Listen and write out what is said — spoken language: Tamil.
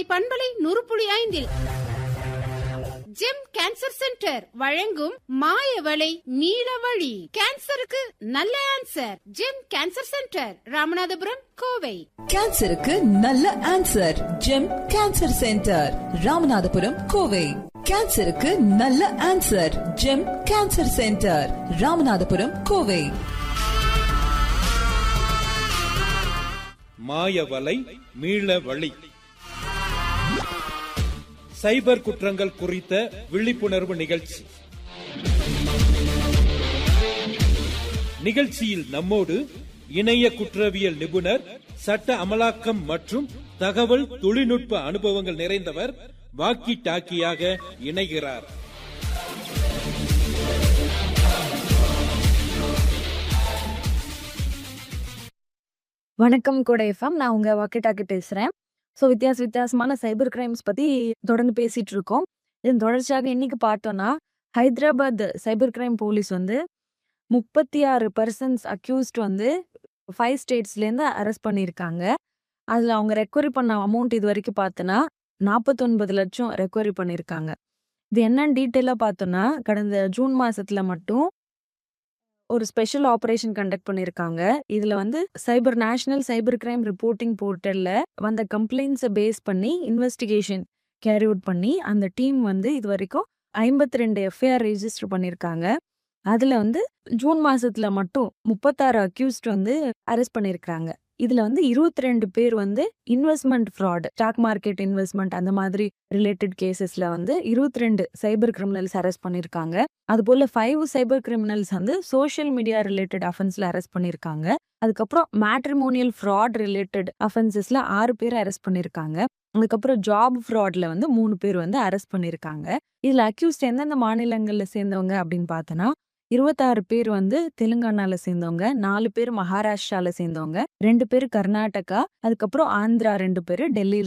கோடை பண்பலை நூறு புள்ளி ஐந்தில் ஜெம் கேன்சர் சென்டர் வழங்கும் மாயவளை நீலவழி கேன்சருக்கு நல்ல answer gem cancer centre Ramanathapuram Kovai கேன்சருக்கு நல்ல answer gem cancer centre Ramanathapuram Kovai கேன்சருக்கு நல்ல answer gem cancer centre Ramanathapuram Kovai மாயவலை மீள வழி சைபர் குற்றங்கள் குறித்த விழிப்புணர்வு நிகழ்ச்சி நிகழ்ச்சியில் நம்மோடு இணைய குற்றவியல் நிபுணர் சட்ட அமலாக்கம் மற்றும் தகவல் தொழில்நுட்ப அனுபவங்கள் நிறைந்தவர் வாக்கி டாக்கியாக இணைகிறார் வணக்கம் கூட எஃப்எம் நான் உங்க வாக்கிட்டாக்கு பேசுறேன் ஸோ வித்தியாச வித்தியாசமான சைபர் கிரைம்ஸ் பத்தி தொடர்ந்து பேசிட்டு இருக்கோம் இதன் தொடர்ச்சியாக இன்னைக்கு பார்த்தோம்னா ஹைதராபாத் சைபர் கிரைம் போலீஸ் வந்து முப்பத்தி ஆறு பர்சன்ஸ் அக்யூஸ்ட் வந்து ஃபைவ் ஸ்டேட்ஸ்லேருந்து அரெஸ்ட் பண்ணியிருக்காங்க அதில் அவங்க ரெக்கவரி பண்ண அமௌண்ட் இது வரைக்கும் பார்த்தோன்னா நாற்பத்தொன்பது லட்சம் ரெக்கவரி பண்ணியிருக்காங்க இது என்னன்னு டீட்டெயிலாக பார்த்தோன்னா கடந்த ஜூன் மாசத்துல மட்டும் ஒரு ஸ்பெஷல் ஆபரேஷன் கண்டக்ட் பண்ணியிருக்காங்க இதுல வந்து cyber national cyber crime reporting போர்ட்டல்ல வந்த கம்ப்ளைண்ட்ஸை பேஸ் பண்ணி இன்வெஸ்டிகேஷன் கேரி அவுட் பண்ணி அந்த டீம் வந்து இது வரைக்கும் ஐம்பத்தி ரெண்டு எஃப்ஐஆர் ரெஜிஸ்டர் பண்ணியிருக்காங்க அதுல வந்து ஜூன் மாசத்துல மட்டும் முப்பத்தாறு அக்யூஸ்ட் வந்து அரெஸ்ட் பண்ணியிருக்காங்க இதுல வந்து இருபத்தி ரெண்டு பேர் வந்து investment fraud stock market investment அந்த மாதிரி ரிலேட்டட் கேசஸ்ல வந்து இருபத்தி ரெண்டு சைபர் கிரிமினல்ஸ் அரெஸ்ட் பண்ணியிருக்காங்க அது போல ஃபைவ் சைபர் கிரிமினல்ஸ் வந்து சோஷியல் மீடியா ரிலேட்டட் அஃபென்ஸ்ல அரெஸ்ட் பண்ணியிருக்காங்க அதுக்கப்புறம் மேட்ரிமோனியல் ஃப்ராட் ரிலேட்டட் அஃபென்சஸ்ல ஆறு பேர் அரெஸ்ட் பண்ணியிருக்காங்க அதுக்கப்புறம் ஜாப் ஃப்ராட்ல வந்து மூணு பேர் வந்து அரெஸ்ட் பண்ணியிருக்காங்க இதுல அக்யூஸ்ட் எந்தெந்த மாநிலங்கள்ல சேர்ந்தவங்க அப்படின்னு பார்த்தோன்னா இருபத்தாறு பேர் வந்து தெலுங்கானால சேர்ந்தவங்க நாலு பேர் மகாராஷ்டிரால சேர்ந்தவங்க ரெண்டு பேர் கர்நாடகா அதுக்கப்புறம் ஆந்திரா ரெண்டு பேர் டெல்லியில